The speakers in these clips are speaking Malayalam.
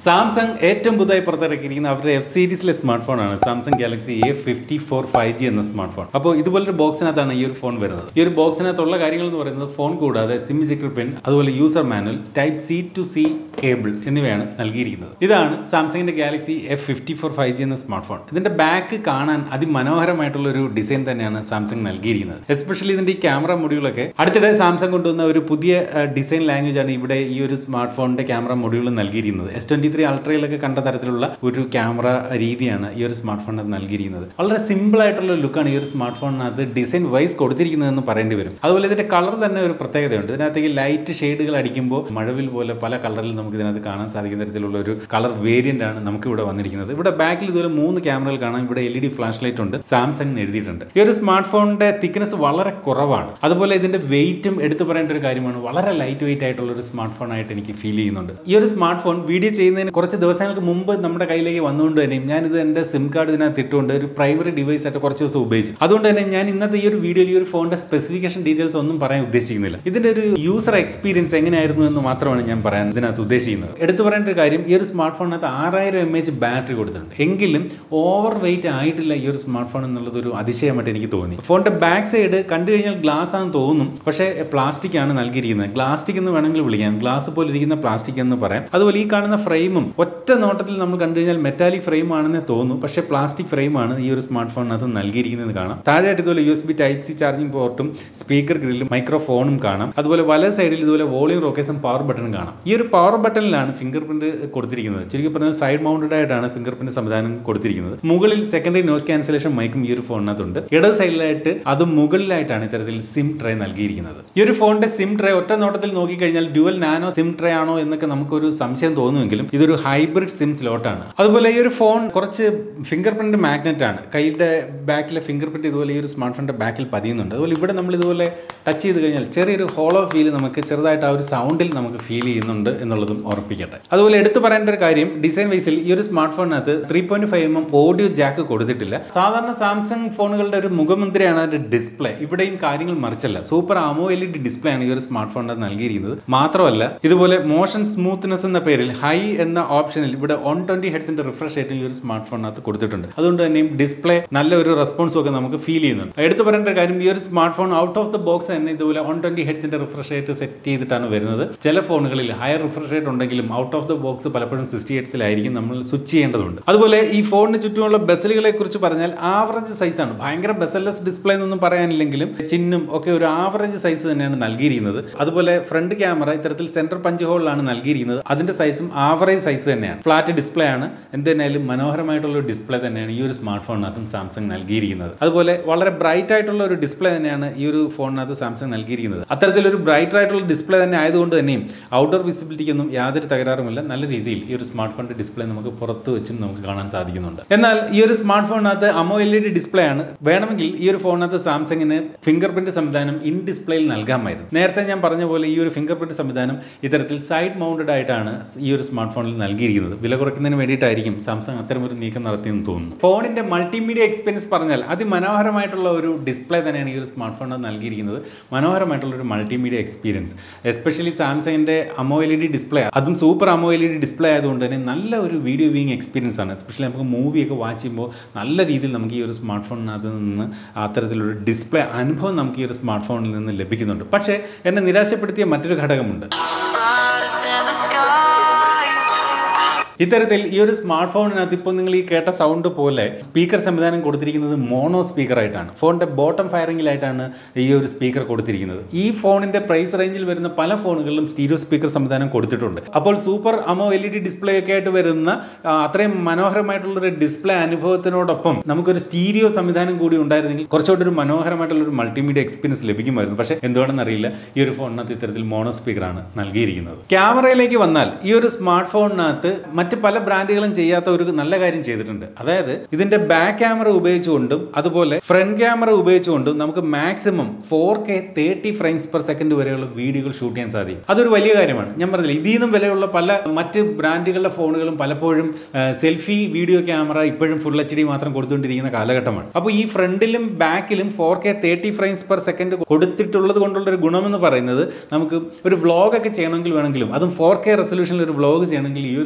സാംസങ് ഏറ്റവും പുതുതായി പുറത്തിറക്കിയിരിക്കുന്ന അവരുടെ എഫ് സീരീസിലെ സ്മാർട്ട് ഫോണാണ് Samsung Galaxy A fifty four five G എന്ന സ്മാർട്ട് ഫോൺ അപ്പോൾ ഇതുപോലൊരു ബോക്സിനകത്താണ് ഈ ഒരു ഫോൺ വരുന്നത് ഈ ഒരു ബോക്സിനകത്തുള്ള കാര്യങ്ങൾ എന്ന് പറയുന്നത് ഫോൺ കൂടാതെ സിം ഇജക്ടർ പിൻ അതുപോലെ user manual type C to C cable എന്നിവയാണ് നൽകിയിരിക്കുന്നത് ഇതാണ് സാംസങ്ങിന്റെ Galaxy F fifty four five G എന്ന സ്മാർട്ട് ഫോൺ ഇതിന്റെ ബാക്ക് കാണാൻ അതിമനോഹരമായിട്ടുള്ള ഒരു ഡിസൈൻ തന്നെയാണ് സാംസങ് നൽകിയിരിക്കുന്നത് എസ്പെഷ്യലി ഇതിന്റെ ഈ ക്യാമറ മൊഡ്യൂളൊക്കെ അടുത്തിടെ സാംസങ് കൊണ്ടുവന്ന ഒരു പുതിയ ഡിസൈൻ ലാംഗ്വേജ് ആണ് ഇവിടെ ഈ ഒരു സ്മാർട്ട് ഫോണിന്റെ ക്യാമറ മൊഡ്യൂൾ നൽകിയിരിക്കുന്നത് എസ് ട്വന്റി ത്രീ അൾട്രയിലൊക്കെ കണ്ട തരത്തിലുള്ള ഒരു ക്യാമറ രീതിയാണ് ഈ ഒരു സ്മാർട്ട് ഫോണിനകത്ത് നൽകിയിരിക്കുന്നത് വളരെ സിമ്പിൾ ആയിട്ടുള്ള ലുക്കാണ് ഈ ഒരു സ്മാർട്ട് ഫോണിനകത്ത് ഡിസൈൻ വൈസ് കൊടുത്തിരിക്കുന്നതെന്ന് പറയേണ്ടി വരും അതുപോലെ ഇതിന്റെ കളർ തന്നെ ഒരു പ്രത്യേകതയുണ്ട് ഇതിനകത്തേക്ക് ലൈറ്റ് ഷെയ്ഡുകൾ അടിക്കുമ്പോൾ മഴവിൽ പോലെ പല കളറിൽ നമുക്ക് ഇതിനകത്ത് കാണാൻ സാധിക്കുന്ന തരത്തിലുള്ള ഒരു കളർ വേരിയന്റ് ആണ് നമുക്ക് ഇവിടെ വന്നിരിക്കുന്നത് ഇവിടെ ബാക്കിൽ ഇതുപോലെ മൂന്ന് ക്യാമറകൾ കാണാം ഇവിടെ L E D flash light ഉണ്ട് സാംസങ് എന്ന് എഴുതിയിട്ടുണ്ട് ഈ ഒരു സ്മാർട്ട് ഫോണിന്റെ തിക്നെസ് വളരെ കുറവാണ് അതുപോലെ ഇതിന്റെ വെയിറ്റും എടുത്തു പറയേണ്ട ഒരു കാര്യമാണ് വളരെ ലൈറ്റ് വെയിറ്റ് ആയിട്ടുള്ള ഒരു സ്മാർട്ട് ഫോൺ ആയിട്ട് എനിക്ക് ഫീൽ ചെയ്യുന്നുണ്ട് ഈ ഒരു സ്മാർട്ട് ഫോൺ വീഡിയോ ചെയ്യുന്നതിന് കുറച്ച് ദിവസങ്ങൾക്ക് മുമ്പ് നമ്മുടെ കയ്യിലേക്ക് വന്നുകൊണ്ട് തന്നെയും ഞാനിത് എൻ്റെ സിം കാർഡ് ഇതിനകത്ത് ഇട്ടുകൊണ്ട് ഒരു പ്രൈമറി ഡിവൈസ് ആയിട്ട് കുറച്ച് ദിവസം ഉപയോഗിച്ചു അതുകൊണ്ട് തന്നെ ഞാൻ ഇന്നത്തെ ഈ ഒരു വീഡിയോയിൽ ഈ ഒരു ഫോണിന്റെ സ്പെസിഫിക്കേഷൻ ഡീറ്റെയിൽസ് ഒന്നും പറയാൻ ഉദ്ദേശിക്കുന്നില്ല ഇതിന്റെ ഒരു യൂസർ എക്സ്പീരിയൻസ് എങ്ങനെയായിരുന്നു എന്ന് മാത്രമാണ് ഞാൻ പറയാൻ ഇതിനകത്ത് ഉദ്ദേശിക്കുന്നത് എടുത്തു പറയേണ്ട ഒരു കാര്യം ഈ ഒരു സ്മാർട്ട് ഫോണിനകത്ത് ആറായിരം എം എച്ച് ബാറ്ററി കൊടുത്തിട്ടുണ്ട് എങ്കിലും ഓവർ വെയിറ്റ് ആയിട്ടില്ല ഈ ഒരു സ്മാർട്ട് ഫോൺ എന്നുള്ളത് ഒരു അതിശയമായിട്ട് എനിക്ക് തോന്നി ഫോണിന്റെ ബാക്ക് സൈഡ് കണ്ടു കഴിഞ്ഞാൽ ഗ്ലാസ് ആണെന്ന് തോന്നും പക്ഷേ പ്ലാസ്റ്റിക് ആണ് നൽകിയിരിക്കുന്നത് പ്ലാസ്റ്റിക് എന്ന് വേണമെങ്കിൽ വിളിക്കാം ഗ്ലാസ് പോലെ ഇരിക്കുന്ന പ്ലാസ്റ്റിക് എന്ന് പറയാം അതുപോലെ ഈ കാണുന്ന ഫ്രെയിമും ഒറ്റ നോട്ടത്തിൽ നമ്മൾ കണ്ടു കഴിഞ്ഞാൽ മെറ്റാലിക് ഫ്രെയിം ആണെന്ന് തോന്നും പക്ഷേ പ്ലാസ്റ്റിക് ഫ്രെയിമാണ് ഈ ഒരു സ്മാർട്ട് ഫോണിനകത്ത് നൽകിയിരിക്കുന്നത് കാണാം താഴെയായിട്ട് ഇതുപോലെ U S B type C charging പോർട്ടും സ്പീക്കർ ഗ്രില്ലും മൈക്രോഫോണും കാണാം അതുപോലെ വല സൈഡിൽ ഇതുപോലെ വോളിയം റോക്കേസും പവർ ബട്ടണും കാണാം ഈ ഒരു പവർ ബട്ടണിലാണ് ഫിംഗർ പ്രിന്റ് കൊടുത്തിരിക്കുന്നത് ചുരുക്കി പറഞ്ഞാൽ സൈഡ് മൗണ്ടഡ് ആയിട്ടാണ് ഫിംഗർ പ്രിന്റ് സംവിധാനം കൊടുത്തിരിക്കുന്നത് മുകളിൽ സെക്കൻഡറി നോയ്സ് ക്യാൻസലേഷൻ മൈക്കും ഈ ഒരു ഫോണിനകത്തുണ്ട് ഇടത് സൈഡിലായിട്ട് അത് മുകളിലായിട്ടാണ് ഇത്തരത്തിൽ സിം ട്രേ നൽകിയിരിക്കുന്നത് ഈ ഒരു ഫോണിന്റെ സിം ട്രേ ഒറ്റ നോട്ടത്തിൽ നോക്കിക്കഴിഞ്ഞാൽ ഡ്യുവൽ നാനോ സിം ട്രേ ആണോ എന്നൊക്കെ നമുക്കൊരു സംശയം തോന്നുമെങ്കിലും ഇതൊരു ഹൈബ്രിഡ് സിം സ്ലോട്ടാണ് അതുപോലെ ഈ ഒരു ഫോൺ കുറച്ച് ഫിംഗർ പ്രിന്റ് മാഗ്നറ്റ് ആണ് കൈയുടെ ബാക്കിലെ ഫിംഗർ പ്രിന്റ് ഇതുപോലെ ഈ ഒരു സ്മാർട്ട് ഫോണിന്റെ ബാക്കിൽ പതിയുന്നുണ്ട് അതുപോലെ ഇവിടെ നമ്മൾ ഇതുപോലെ ടച്ച് ചെയ്ത് കഴിഞ്ഞാൽ ചെറിയൊരു ഹോളോ ഫീൽ നമുക്ക് ചെറുതായിട്ട് ആ ഒരു സൗണ്ടിൽ നമുക്ക് ഫീൽ ചെയ്യുന്നുണ്ട് എന്നുള്ളതും ഓർപ്പിക്കട്ടെ അതുപോലെ എടുത്തു പറയേണ്ട ഒരു കാര്യം ഡിസൈൻ വൈസിൽ ഈ ഒരു സ്മാർട്ട് ഫോണിനകത്ത് three point five M M audio jack കൊടുത്തിട്ടില്ല സാധാരണ സാംസങ് ഫോണുകളുടെ ഒരു മുഖമുദ്രയാണ് അതിന്റെ ഡിസ്പ്ലേ ഇവിടെയും കാര്യങ്ങൾ മറിച്ചല്ല super L E AMOLED display ആണ് ഈ ഒരു സ്മാർട്ട് ഫോണിനകത്ത് നൽകിയിരിക്കുന്നത് മാത്രമല്ല ഇതുപോലെ മോഷൻ സ്മൂത്ത്നെസ് എന്ന പേരിൽ ഹൈ എന്ന ഓപ്ഷനിൽ ഇവിടെ വൺ ട്വന്റി ഹെഡ്സിന്റെ റിഫ്രഷ് റേറ്റും ഈ ഒരു സ്മാർട്ട് ഫോണിനകത്ത് കൊടുത്തിട്ടുണ്ട് അതുകൊണ്ട് തന്നെയും ഡിസ്പ്ലേ നല്ല ഒരു റെസ്പോൺസും ഒക്കെ നമുക്ക് ഫീൽ ചെയ്യുന്നുണ്ട് എടുത്തു പറയേണ്ട കാര്യം ഈ ഒരു smart phone out of the box തന്നെ ഇതുപോലെ വൺ ട്വന്റി ഹെഡ്സിന്റെ റിഫ്രഷ് റേറ്റ് സെറ്റ് ചെയ്തിട്ടാണ് വരുന്നത് ചില ഫോണുകളിൽ ഹയർ റിഫ്രഷ് റേറ്റ് ഉണ്ടെങ്കിലും ഔട്ട് ഓഫ് ദ ബോക്സ് പലപ്പോഴും സിക്സ്റ്റി ഹെഡ്സിലായിരിക്കും നമ്മൾ സ്വിച്ച് ചെയ്യേണ്ടതുണ്ട് അതുപോലെ ഈ ഫോണിന് ചുറ്റുമുള്ള ബസലുകളെ കുറിച്ച് പറഞ്ഞാൽ ആവറേജ് സൈസാണ് ഭയങ്കര ബസൽലെസ് ഡിസ്പ്ലേ എന്നൊന്നും പറയാനില്ലെങ്കിലും ചിന്നും ഒക്കെ ഒരു ആവറേജ് സൈസ് തന്നെയാണ് നൽകിയിരിക്കുന്നത് അതുപോലെ ഫ്രണ്ട് ക്യാമറ ഇത്തരത്തിൽ സെന്റർ പഞ്ച് ഹോളിലാണ് നൽകിയിരിക്കുന്നത് അതിന്റെ സൈസും ആവറേജ് സൈസ് തന്നെയാണ് ഫ്ലാറ്റ് ഡിസ്പ്ലേ ആണ് എന്തെന്നായാലും മനോഹരമായിട്ടുള്ള ഒരു ഡിസ്പ്ലേ തന്നെയാണ് ഈ ഒരു സ്മാർട്ട് ഫോണിനകത്തും സാംസങ് നൽകിയിരിക്കുന്നത് അതുപോലെ വളരെ ബ്രൈറ്റ് ആയിട്ടുള്ള ഒരു ഡിസ്പ്ലേ തന്നെയാണ് ഈ ഒരു ഫോണിനകത്ത് സാംസങ് നൽകിയിരിക്കുന്നത് അത്തരത്തിലൊരു ബ്രൈറ്റ് ആയിട്ടുള്ള ഡിസ്പ്ലേ തന്നെ ആയതുകൊണ്ട് തന്നെയും ഔട്ട്ഡോർ വിസിബിലിറ്റിക്കൊന്നും യാതൊരു തകരാറുമില്ല നല്ല രീതിയിൽ ഈ ഒരു സ്മാർട്ട് ഫോണിന്റെ ഡിസ്പ്ലേ നമുക്ക് പുറത്ത് വെച്ചും നമുക്ക് കാണാൻ സാധിക്കുന്നുണ്ട് എന്നാൽ ഈ ഒരു സ്മാർട്ട് ഫോണിനകത്ത് L E AMOLED display ആണ് വേണമെങ്കിൽ ഈ ഒരു ഫോണിനകത്ത് സാംസങ്ങിന് ഫിംഗർ പ്രിന്റ് സംവിധാനം ഇൻ ഡിസ്പ്ലേയിൽ നൽകാമായിരുന്നു നേരത്തെ ഞാൻ പറഞ്ഞ പോലെ ഈ ഒരു ഫിംഗർ പ്രിന്റ് സംവിധാനം ഇത്തരത്തിൽ സൈഡ് മൗണ്ടഡ് ആയിട്ടാണ് ഈ ഒരു സ്മാർട്ട് ഫോണിൽ നൽകിയിരിക്കുന്നത് വില കുറയ്ക്കുന്നതിന് വേണ്ടിയിട്ടായിരിക്കും സാംസങ് അത്തരമൊരു നീക്കം നടത്തിയെന്ന് തോന്നുന്നു ഫോണിന്റെ മൾട്ടിമീഡിയ എക്സ്പീരിയൻസ് പറഞ്ഞാൽ അതിമനോഹരമായിട്ടുള്ള ഒരു ഡിസ്പ്ലേ തന്നെയാണ് ഈ ഒരു സ്മാർട്ട് ഫോണിൽ നൽകിയിരിക്കുന്നത് മനോഹരമായിട്ടുള്ള ഒരു മൾട്ടിമീഡിയ എക്സ്പീരിയൻസ് എസ്പെഷ്യലി സാംസങ്ങിന്റെ L E AMOLED display അതും super L E AMOLED display ആയതുകൊണ്ട് തന്നെ നല്ല ഒരു വീഡിയോ വ്യൂയിങ് എക്സ്പീരിയൻസ് ആണ് എസ്പെഷ്യലി നമുക്ക് മൂവിയൊക്കെ വാച്ച് ചെയ്യുമ്പോൾ നല്ല രീതിയിൽ നമുക്ക് ഈ ഒരു സ്മാർട്ട് ഫോണിനകത്ത് നിന്ന് അത്തരത്തിലൊരു ഡിസ്പ്ലേ അനുഭവം നമുക്ക് ഈ ഒരു സ്മാർട്ട് ഫോണിൽ നിന്ന് ലഭിക്കുന്നുണ്ട് പക്ഷേ എന്നെ നിരാശപ്പെടുത്തിയ മറ്റൊരു ഘടകമുണ്ട് brighter than the skies. ഇത്തരത്തിൽ ഈ ഒരു സ്മാർട്ട് ഫോണിനകത്ത് ഇപ്പോൾ നിങ്ങൾ ഈ കേട്ട സൗണ്ട് പോലെ സ്പീക്കർ സംവിധാനം കൊടുത്തിരിക്കുന്നത് മോണോ സ്പീക്കർ ആയിട്ടാണ് ഫോണിന്റെ ബോട്ടം ഫയറിംഗിലായിട്ടാണ് ഈ ഒരു സ്പീക്കർ കൊടുത്തിരിക്കുന്നത് ഈ ഫോണിന്റെ പ്രൈസ് റേഞ്ചിൽ വരുന്ന പല ഫോണുകളിലും സ്റ്റീരിയോ സ്പീക്കർ സംവിധാനം കൊടുത്തിട്ടുണ്ട് അപ്പോൾ super L E AMOLED display ഒക്കെ ആയിട്ട് വരുന്ന ആ, അത്രയും മനോഹരമായിട്ടുള്ള ഒരു ഡിസ്പ്ലേ അനുഭവത്തിനോടൊപ്പം നമുക്കൊരു സ്റ്റീരിയോ സംവിധാനം കൂടി ഉണ്ടായിരുന്നെങ്കിൽ കുറച്ചുകൂടി ഒരു മനോഹരമായിട്ടുള്ള ഒരു മൾട്ടിമീഡിയ എക്സ്പീരിയൻസ് ലഭിക്കുമായിരുന്നു പക്ഷേ എന്തുകൊണ്ടെന്ന് അറിയില്ല ഈ ഒരു ഫോണിനകത്ത് ഇത്തരത്തിൽ മോണോ സ്പീക്കറാണ് നൽകിയിരിക്കുന്നത് ക്യാമറയിലേക്ക് വന്നാൽ ഈ ഒരു സ്മാർട്ട് ഫോണിനകത്ത് മറ്റ് പല ബ്രാൻഡുകളും ചെയ്യാത്ത ഒരു നല്ല കാര്യം ചെയ്തിട്ടുണ്ട് അതായത് ഇതിന്റെ ബാക്ക് ക്യാമറ ഉപയോഗിച്ചുകൊണ്ടും അതുപോലെ ഫ്രണ്ട് ക്യാമറ ഉപയോഗിച്ചുകൊണ്ടും നമുക്ക് maximum four K thirty frames per second വരെയുള്ള വീഡിയോകൾ ഷൂട്ട് ചെയ്യാൻ സാധിക്കും അതൊരു വലിയ കാര്യമാണ് ഞാൻ പറഞ്ഞില്ല ഇതിൽ നിന്നും വിലയുള്ള പല മറ്റ് ബ്രാൻഡുകളുടെ ഫോണുകളും പലപ്പോഴും സെൽഫി വീഡിയോ ക്യാമറ ഇപ്പോഴും ഫുൾ എച്ച് ഡി മാത്രം കൊടുത്തുകൊണ്ടിരിക്കുന്ന കാലഘട്ടമാണ് അപ്പോൾ ഈ ഫ്രണ്ടിലും ബാക്കിലും four K thirty frames per second കൊടുത്തിട്ടുള്ളത് കൊണ്ടുള്ള ഒരു ഗുണമെന്ന് പറയുന്നത് നമുക്ക് ഒരു വ്ളോഗ് ഒക്കെ ചെയ്യണമെങ്കിൽ വേണമെങ്കിലും അതും ഫോർ കെ റെസൊല്യൂഷനിൽ ഒരു വ്ളോഗ് ചെയ്യണമെങ്കിൽ ഈ ഒരു ഫോൺ ഉപയോഗിക്കും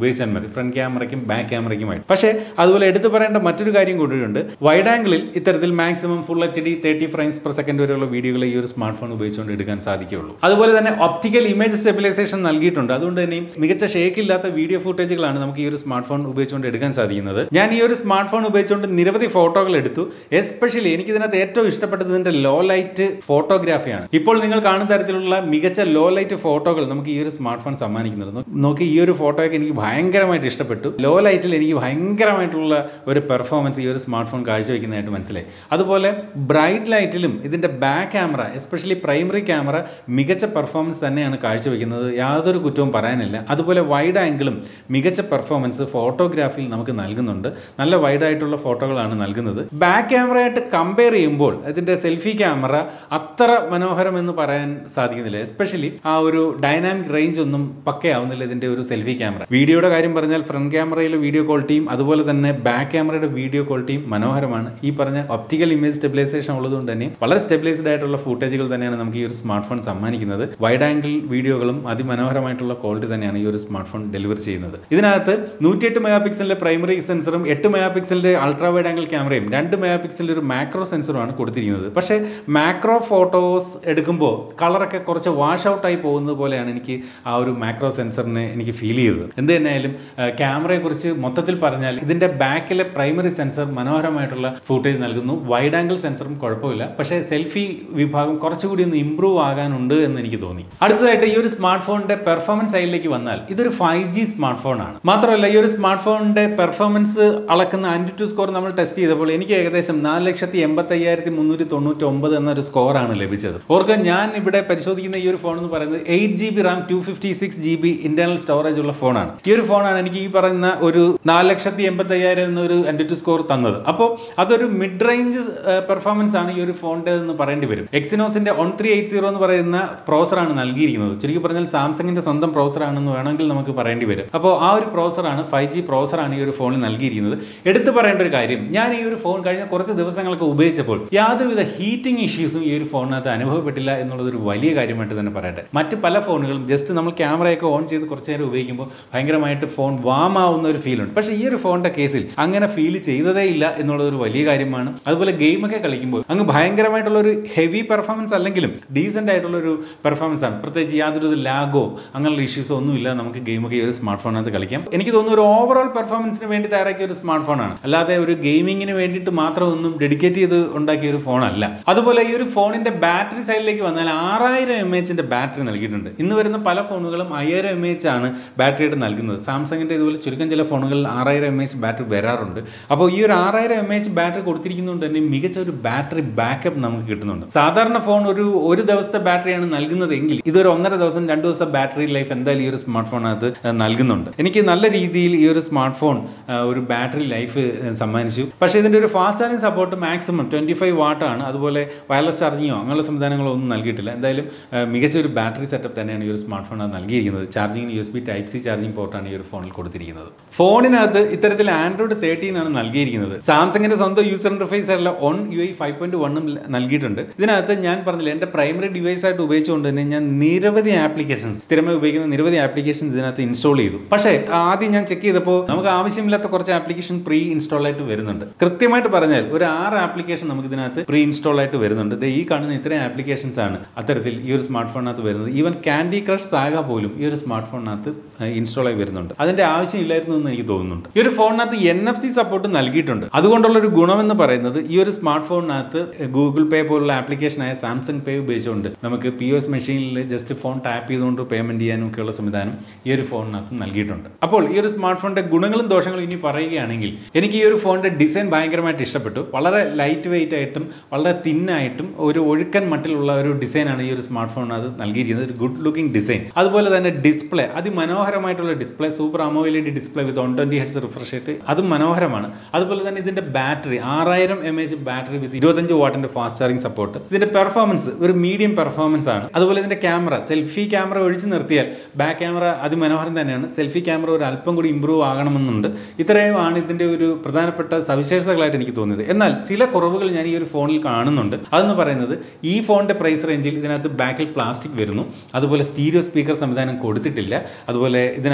ഉപയോഗിച്ചാൽ മതി ഫ്രണ്ട് ക്യാമറയ്ക്കും ബാക്ക് ക്യാമറയ്ക്കുമായിട്ട് പക്ഷേ അതുപോലെ എടുത്തു പറയേണ്ട മറ്റൊരു കാര്യം കൂടിയുണ്ട് വൈഡ് ആംഗിളിൽ ഇത്തരത്തിൽ maximum full H D thirty frames per second വരെയുള്ള വീഡിയോകൾ ഈ ഒരു സ്മാർട്ട് ഫോൺ ഉപയോഗിച്ചുകൊണ്ട് എടുക്കാൻ സാധിക്കുകയുള്ളൂ അതുപോലെ തന്നെ ഒപ്റ്റിക്കൽ ഇമേജ് സ്റ്റെബിലൈസേഷൻ നൽകിയിട്ടുണ്ട് അതുകൊണ്ട് തന്നെ മികച്ച ഷേക്ക് ഇല്ലാത്ത വീഡിയോ ഫുട്ടേജുകളാണ് നമുക്ക് ഈ ഒരു സ്മാർട്ട് ഫോൺ ഉപയോഗിച്ചുകൊണ്ട് എടുക്കാൻ സാധിക്കുന്നത് ഞാൻ ഈ ഒരു സ്മാർട്ട് ഫോൺ ഉപയോഗിച്ചുകൊണ്ട് നിരവധി ഫോട്ടോകൾ എടുത്തു എസ്പെഷ്യലി എനിക്ക് ഇതിനകത്ത് ഏറ്റവും ഇഷ്ടപ്പെട്ടത് ഇതിന്റെ ലോ ലൈറ്റ് ഫോട്ടോഗ്രാഫിയാണ് ഇപ്പോൾ നിങ്ങൾ കാണുന്ന തരത്തിലുള്ള മികച്ച ലോ ലൈറ്റ് ഫോട്ടോകൾ നമുക്ക് ഈ ഒരു സ്മാർട്ട് ഫോൺ സമ്മാനിക്കുന്നത് നോ- നോക്കി ഈ ഒരു ഫോട്ടോയൊക്കെ എനിക്ക് ഭയങ്കരമായിട്ട് ഇഷ്ടപ്പെട്ടു ലോ ലൈറ്റിൽ എനിക്ക് ഭയങ്കരമായിട്ടുള്ള ഒരു പെർഫോമൻസ് ഈ ഒരു സ്മാർട്ട് ഫോൺ കാഴ്ചവെക്കുന്നതായിട്ട് മനസ്സിലായി അതുപോലെ ബ്രൈറ്റ് ലൈറ്റിലും ഇതിന്റെ back camera especially primary camera മികച്ച പെർഫോമൻസ് തന്നെയാണ് കാഴ്ചവെക്കുന്നത് യാതൊരു കുറ്റവും പറയാനില്ല അതുപോലെ വൈഡ് ആംഗിളും മികച്ച പെർഫോമൻസ് ഫോട്ടോഗ്രാഫിയിൽ നമുക്ക് നൽകുന്നുണ്ട് നല്ല വൈഡ് ആയിട്ടുള്ള ഫോട്ടോകളാണ് നൽകുന്നത് ബാക്ക് ക്യാമറയായിട്ട് കമ്പയർ ചെയ്യുമ്പോൾ ഇതിന്റെ സെൽഫി ക്യാമറ അത്ര മനോഹരം എന്ന് പറയാൻ സാധിക്കുന്നില്ല എസ്പെഷ്യലി ആ ഒരു ഡൈനാമിക് റേഞ്ച് ഒന്നും പക്കയാവുന്നില്ല ഇതിന്റെ ഒരു സെൽഫി ക്യാമറ വീഡിയോയുടെ കാര്യം പറഞ്ഞാൽ ഫ്രണ്ട് ക്യാമറയിലെ വീഡിയോ ക്വാളിറ്റിയും അതുപോലെ തന്നെ ബാക്ക് ക്യാമറയുടെ വീഡിയോ ക്വാളിറ്റിയും മനോഹരമാണ് ഈ പറഞ്ഞ ഒപ്റ്റിക്കൽ ഇമേജ് സ്റ്റെബിലൈസേഷൻ ഉള്ളതുകൊണ്ട് തന്നെ വളരെ സ്റ്റെബിലൈസ്ഡ് ആയിട്ടുള്ള ഫുട്ടേജുകൾ തന്നെയാണ് നമുക്ക് ഈ ഒരു സ്മാർട്ട് ഫോൺ സമ്മാനിക്കുന്നത് വൈഡ് ആംഗിൾ വീഡിയോകളും അതിമനോഹരമായിട്ടുള്ള ക്വാളിറ്റി തന്നെയാണ് ഈ ഒരു സ്മാർട്ട് ഫോൺ ഡെലിവർ ചെയ്യുന്നത് ഇതിനകത്ത് നൂറ്റിയെട്ട് മെഗാ പിക്സലിന്റെ പ്രൈമറി സെൻസറും എട്ട് മെഗാ പിക്സലിന്റെ അൾട്രാ വൈഡ് ആംഗിൾ ക്യാമറയും രണ്ട് മെഗാ പിക്സലിന്റെ ഒരു മാക്രോ സെൻസറുമാണ് കൊടുത്തിരിക്കുന്നത് പക്ഷേ മാക്രോ ഫോട്ടോസ് എടുക്കുമ്പോൾ കളറൊക്കെ കുറച്ച് വാഷ് ഔട്ട് ആയി പോകുന്നത് പോലെയാണ് എനിക്ക് ആ ഒരു മാക്രോ സെൻസറിനെ എനിക്ക് ഫീൽ ചെയ്തത് എന്ത് തന്നെയായാലും ക്യാമറയെ കുറിച്ച് മൊത്തത്തിൽ പറഞ്ഞാൽ ഇതിന്റെ ബാക്കിലെ പ്രൈമറി സെൻസർ മനോഹരമായിട്ടുള്ള ഫൂട്ടേജ് നൽകുന്നു വൈഡ് ആംഗിൾ സെൻസറും കുഴപ്പമില്ല പക്ഷേ സെൽഫി വിഭാഗം കുറച്ചുകൂടി ഒന്ന് ഇമ്പ്രൂവ് ആകാനുണ്ട് എന്ന് എനിക്ക് തോന്നി അടുത്തതായിട്ട് ഈ ഒരു സ്മാർട്ട് ഫോണിന്റെ പെർഫോമൻസ് സൈഡിലേക്ക് വന്നാൽ ഇതൊരു ഫൈവ് ജി സ്മാർട്ട് ഫോൺ ആണ് മാത്രമല്ല ഈ ഒരു സ്മാർട്ട് ഫോണിന്റെ പെർഫോമൻസ് അളക്കുന്ന ആൻറ്റി ടു സ്കോർ നമ്മൾ ടെസ്റ്റ് ചെയ്തപ്പോൾ എനിക്ക് ഏകദേശം നാല് ലക്ഷത്തി എൺപത്തി അയ്യായിരത്തി മുന്നൂറ്റി തൊണ്ണൂറ്റി ഒമ്പത് എന്നൊരു സ്കോറാണ് ലഭിച്ചത് ഓർക്കുക ഞാൻ ഇവിടെ പരിശോധിക്കുന്ന ഈ ഒരു ഫോൺ എന്ന് പറയുന്നത് eight G B RAM two fifty six G B internal storage ഉള്ള ഫോണാണ് ഈ ഒരു ഫോണാണ് എനിക്ക് ഈ പറയുന്ന ഒരു നാല് ലക്ഷത്തി എൺപത്തി അയ്യായിരം എന്നൊരു ആൻറ്റി ടു സ്കോർ തന്നത് അപ്പോൾ അതൊരു മിഡ് റേഞ്ച് പെർഫോമൻസ് ആണ് ഈ ഒരു ഫോണിന്റെ എന്ന് പറയേണ്ടി വരും എക്സിനോസിന്റെ ഒൺ ത്രീ എയ്റ്റ് സീറോ എന്ന് പറയുന്ന പ്രോസറാണ് നൽകിയിരിക്കുന്നത് ചുരുക്കി പറഞ്ഞാൽ സാംസങ്ങിന്റെ സ്വന്തം പ്രോസർ ആണെന്ന് വേണമെങ്കിൽ നമുക്ക് പറയേണ്ടി വരും അപ്പോൾ ആ ഒരു പ്രോസറാണ് ഫൈവ് ജി പ്രോസറാണ് ഈ ഒരു ഫോണിൽ നൽകിയിരിക്കുന്നത് എടുത്തു പറയേണ്ട ഒരു കാര്യം ഞാൻ ഈ ഒരു ഫോൺ കഴിഞ്ഞ കുറച്ച് ദിവസങ്ങളൊക്കെ ഉപയോഗിച്ചപ്പോൾ യാതൊരുവിധ ഹീറ്റിംഗ് ഇഷ്യൂസും ഈ ഒരു ഫോണിനകത്ത് അനുഭവപ്പെട്ടില്ല എന്നുള്ളത് ഒരു വലിയ കാര്യമായിട്ട് തന്നെ പറയട്ടെ മറ്റ് പല ഫോണുകളും ജസ്റ്റ് നമ്മൾ ക്യാമറയൊക്കെ ഓൺ ചെയ്ത് കുറച്ച് നേരം ഉപയോഗിക്കുമ്പോൾ ഭയങ്കരമായിട്ട് ഫോൺ വാം ആവുന്ന ഒരു ഫീൽ ഉണ്ട് പക്ഷേ ഈ ഒരു ഫോണിന്റെ കേസിൽ അങ്ങനെ ഫീൽ ചെയ്തതേ ഇല്ല എന്നുള്ളത് ഒരു വലിയ കാര്യമാണ് അതുപോലെ ഗെയിമൊക്കെ കളിക്കുമ്പോൾ അങ്ങ് ഭയങ്കരമായിട്ടുള്ള ഒരു ഹെവി പെർഫോമൻസ് അല്ലെങ്കിലും ഡീസെന്റ് ആയിട്ടുള്ള ഒരു പെർഫോമൻസ് ആണ് പ്രത്യേകിച്ച് യാതൊരു ലാഗോ അങ്ങനെയുള്ള ഇഷ്യൂസോ ഒന്നുമില്ല നമുക്ക് ഗെയിമൊക്കെ ഈ ഒരു സ്മാർട്ട് ഫോണിനകത്ത് കളിക്കാം എനിക്ക് തോന്നുന്നു ഒരു ഓവറോൾ പെർഫോമൻസിന് വേണ്ടി തയ്യാറാക്കിയ ഒരു സ്മാർട്ട് ഫോണാണ് അല്ലാതെ ഒരു ഗെയിമിങ്ങിന് വേണ്ടിയിട്ട് മാത്രം ഒന്നും ഡെഡിക്കേറ്റ് ചെയ്ത് ഉണ്ടാക്കിയ ഒരു ഫോണല്ല അതുപോലെ ഈ ഒരു ഫോണിന്റെ ബാറ്ററി സൈഡിലേക്ക് വന്നാൽ ആറായിരം എം എച്ചിന്റെ ബാറ്ററി നൽകിയിട്ടുണ്ട് ഇന്ന് വരുന്ന പല ഫോണുകളും അയ്യായിരം എം എച്ച് ആണ് ബാറ്ററി ആയിട്ട് നൽകുന്നത് സാംസങ്ങിന്റെ ഇതുപോലെ ചുരുക്കം ചില ഫോണുകളിൽ ആറായിരം എം എച്ച് ബാറ്ററി വരാറുണ്ട് അപ്പോൾ ഈ ഒരു ആറായിരം എം എച്ച് ബാറ്ററി കൊടുത്തിരിക്കുന്നതുകൊണ്ട് തന്നെ മികച്ച ഒരു ബാറ്ററി ബാക്കപ്പ് നമുക്ക് കിട്ടുന്നുണ്ട് സാധാരണ ഫോൺ ഒരു ഒരു ദിവസത്തെ ബാറ്ററിയാണ് നൽകുന്നതെങ്കിൽ ഇതൊരു ഒന്നര ദിവസം രണ്ട് ദിവസത്തെ ബാറ്ററി ലൈഫ് എന്തായാലും ഈ ഒരു സ്മാർട്ട് ഫോണിനകത്ത് നൽകുന്നുണ്ട് എനിക്ക് നല്ല രീതിയിൽ ഈ ഒരു സ്മാർട്ട് ഫോൺ ഒരു ബാറ്ററി ലൈഫ് സമ്മാനിച്ചു പക്ഷേ ഇതിന്റെ ഒരു fast charging support maximum twenty five വാട്ടാണ് അതുപോലെ വയർലെസ് ചാർജിങ്ങോ അങ്ങനെയുള്ള സംവിധാനങ്ങളോ ഒന്നും നൽകിയിട്ടില്ല എന്തായാലും ആ, മികച്ച ഒരു ബാറ്ററി സെറ്റപ്പ് തന്നെയാണ് ഈ ഒരു സ്മാർട്ട് ഫോൺ നൽകിയിരിക്കുന്നത് ചാർജിങ്ങിന് U S B type C charging പോർട്ടാണ് ഈ ഒരു ഫോണിൽ കൊടുത്തിരിക്കുന്നത് ഫോണിനകത്ത് ഇത്തരത്തിൽ ആൻഡ്രോയിഡ് തേർട്ടീൻ ആണ് നൽകിയിരിക്കുന്നത് സാംസങ്ങിന്റെ സ്വന്തം യൂസർ ഇന്റർഫേസ് ആയിട്ടുള്ള One U I five point വണ്ണും നൽകിയിട്ടുണ്ട് ഇതിനകത്ത് ഞാൻ പറഞ്ഞില്ല എൻ്റെ പ്രൈമറി ഡിവൈസ് ആയിട്ട് ഉപയോഗിച്ചുകൊണ്ട് തന്നെ ഞാൻ നിരവധി ആപ്ലിക്കേഷൻസ് സ്ഥിരമായി ഉപയോഗിക്കുന്ന നിരവധി ആപ്ലിക്കേഷൻസ് ഇതിനകത്ത് ഇൻസ്റ്റാൾ ചെയ്തു പക്ഷേ ആദ്യം ഞാൻ ചെക്ക് ചെയ്തപ്പോൾ നമുക്ക് ആവശ്യമില്ലാത്ത കുറച്ച് ആപ്ലിക്കേഷൻ പ്രീ ഇൻസ്റ്റാൾ ആയിട്ട് വരുന്നുണ്ട് കൃത്യമായിട്ട് പറഞ്ഞാൽ ഒരു ആറ് ആപ്ലിക്കേഷൻ നമുക്ക് ഇതിനകത്ത് പ്രീ ഇൻസ്റ്റാൾ ആയിട്ട് വരുന്നുണ്ട് ദേ ഈ കാണുന്ന ഇത്രയും ആപ്ലിക്കേഷൻസ് ആണ് അത്തരത്തിൽ ഈ ഒരു സ്മാർട്ട് ഫോണിനകത്ത് വരുന്നത് ഈവൻ ക്യാൻഡി ക്രഷ് സാഗ പോലും ഈ ഒരു സ്മാർട്ട് ഫോണിനകത്ത് ഇൻസ്റ്റാൾ ആയി വരുന്നുണ്ട് അതിന്റെ ആവശ്യമില്ലായിരുന്നു എന്ന് എനിക്ക് തോന്നുന്നുണ്ട് ഈ ഒരു ഫോണിനകത്ത് എൻ എഫ് സി സപ്പോർട്ട് നൽകിയിട്ടുണ്ട് അതുകൊണ്ടുള്ള ഒരു ഗുണമെന്ന് പറയുന്നത് ഈ ഒരു സ്മാർട്ട് ഫോണിനകത്ത് ഗൂഗിൾ പേ പോലുള്ള ആപ്ലിക്കേഷനായ സാംസങ് പേ ഉപയോഗിച്ചുകൊണ്ട് നമുക്ക് പി എസ് മെഷീനിൽ ജസ്റ്റ് ഫോൺ ടാപ്പ് ചെയ്തുകൊണ്ട് പേയ്മെന്റ് ചെയ്യാനും ഒക്കെയുള്ള സംവിധാനം ഈ ഒരു ഫോണിനകത്ത് നൽകിയിട്ടുണ്ട് അപ്പോൾ ഈ ഒരു സ്മാർട്ട് ഫോണിന്റെ ഗുണങ്ങളും ദോഷങ്ങളും ഇനി പറയുകയാണെങ്കിൽ എനിക്ക് ഈ ഒരു ഫോണിന്റെ ഡിസൈൻ ഭയങ്കരമായിട്ട് ഇഷ്ടപ്പെട്ടു വളരെ ലൈറ്റ് വെയിറ്റ് ആയിട്ടും വളരെ തിന്നായിട്ടും ഒരു ഒഴുക്കൻ മട്ടിലുള്ള ഒരു ഡിസൈനാണ് ഈ ഒരു സ്മാർട്ട് ഫോണിനകത്ത് നൽകിയിരിക്കുന്നത് ഒരു ഗുഡ് ലുക്കിംഗ് ഡിസൈൻ അതുപോലെ തന്നെ ഡിസ്പ്ലേ അതിമനോഹരമായിട്ടുള്ള display super AMOLED display with one twenty hertz refresh rate അതും മനോഹരമാണ് അതുപോലെ തന്നെ ഇതിന്റെ ബാറ്ററി ആറായിരം എം എച്ച് ബാറ്ററി വിത്ത് ഇരുപത്തഞ്ച് വാട്ടിന്റെ ഫാസ്റ്റ് ചാർജിംഗ് സപ്പോർട്ട് ഇതിന്റെ പെർഫോമൻസ് ഒരു മീഡിയം പെർഫോമൻസ് ആണ് അതുപോലെ ഇതിന്റെ ക്യാമറ സെൽഫി ക്യാമറ ഒഴിച്ചു നിർത്തിയാൽ ബാക്ക് ക്യാമറ അതിമനോഹരം തന്നെയാണ് സെൽഫി ക്യാമറ ഒരു അല്പം കൂടി ഇമ്പ്രൂവ് ആകണമെന്നുണ്ട് ഇത്രയുമാണ് ഇതിന്റെ ഒരു പ്രധാനപ്പെട്ട സവിശേഷതകളായിട്ട് എനിക്ക് തോന്നിയത് എന്നാൽ ചില കുറവുകൾ ഞാൻ ഈ ഒരു ഫോണിൽ കാണുന്നുണ്ട് അതെന്ന് പറയുന്നത് ഈ ഫോണിന്റെ പ്രൈസ് റേഞ്ചിൽ ഇതിനകത്ത് ബാക്കിൽ പ്ലാസ്റ്റിക് വരുന്നു അതുപോലെ സ്റ്റീരിയോ സ്പീക്കർ സംവിധാനം കൊടുത്തിട്ടില്ല അതുപോലെ ഇതിനകത്ത് ഫിംഗർ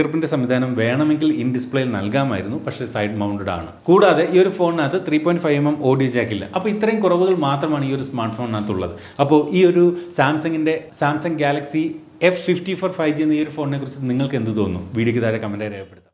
ഫിംഗർ പ്രിന്റ് സംവിധാനം വേണമെങ്കിൽ ഇൻ ഡിസ്പ്ലേയിൽ നൽകാമായിരുന്നു പക്ഷേ സൈഡ് മൗണ്ടഡ് ആണ് കൂടാതെ ഈ ഒരു ഫോണിനകത്ത് three point five M M audio jack ഇല്ല അപ്പോൾ ഇത്രയും കുറവുകൾ മാത്രമാണ് ഈ ഒരു സ്മാർട്ട് ഫോണിനകത്തുള്ളത് അപ്പോൾ ഈ ഒരു സാംസങ്ങിന്റെ Samsung Galaxy F fifty four five G എന്ന ഈ ഒരു ഫോണിനെ കുറിച്ച് നിങ്ങൾക്ക് എന്ത് തോന്നുന്നു വീഡിയോക്ക് താഴെ കമൻറ്റായി രേഖപ്പെടുത്താം